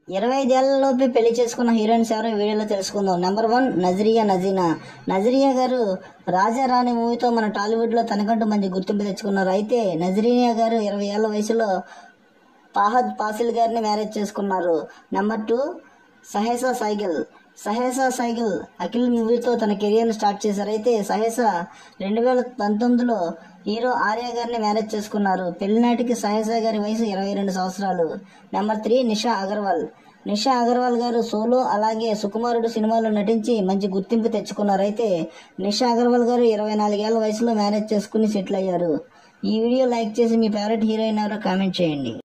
ఇరవై ఐదేళ్లలోపే పెళ్లి చేసుకున్న హీరోయిన్స్ ఎవరో ఈ వీడియోలో తెలుసుకుందాం నెంబర్ వన్ నజరియా నజీనా నజరియా గారు రాజారాణి మూవీతో మన టాలీవుడ్లో తనకంటూ మంచి గుర్తింపు తెచ్చుకున్నారు అయితే నజరియా గారు ఇరవై ఏళ్ల వయసులో ఫాహద్ ఫాసిల్ గారిని మ్యారేజ్ చేసుకున్నారు నెంబర్ టూ సహేసా సైకిల్ సహేసా సైకిల్ అఖిల్ మూవీతో తన కెరియర్ని స్టార్ట్ చేశారు అయితే సహేసా రెండు వేల పంతొమ్మిదిలో హీరో ఆర్య గారిని మ్యారేజ్ చేసుకున్నారు పెళ్లినాటికి సహేసా గారి వయసు ఇరవై రెండు సంవత్సరాలు number three Nisha Agarwal Nisha Agarwal garu Solo అలాగే సుకుమారుడు సినిమాలో నటించి మంచి గుర్తింపు తెచ్చుకున్నారు అయితే నిషా అగర్వాల్ గారు ఇరవై నాలుగేళ్ల వయసులో మ్యారేజ్ చేసుకుని సెటిల్ అయ్యారు ఈ వీడియో లైక్ చేసి మీ ఫేవరెట్ హీరోయిన్ ఎవరో కామెంట్ చేయండి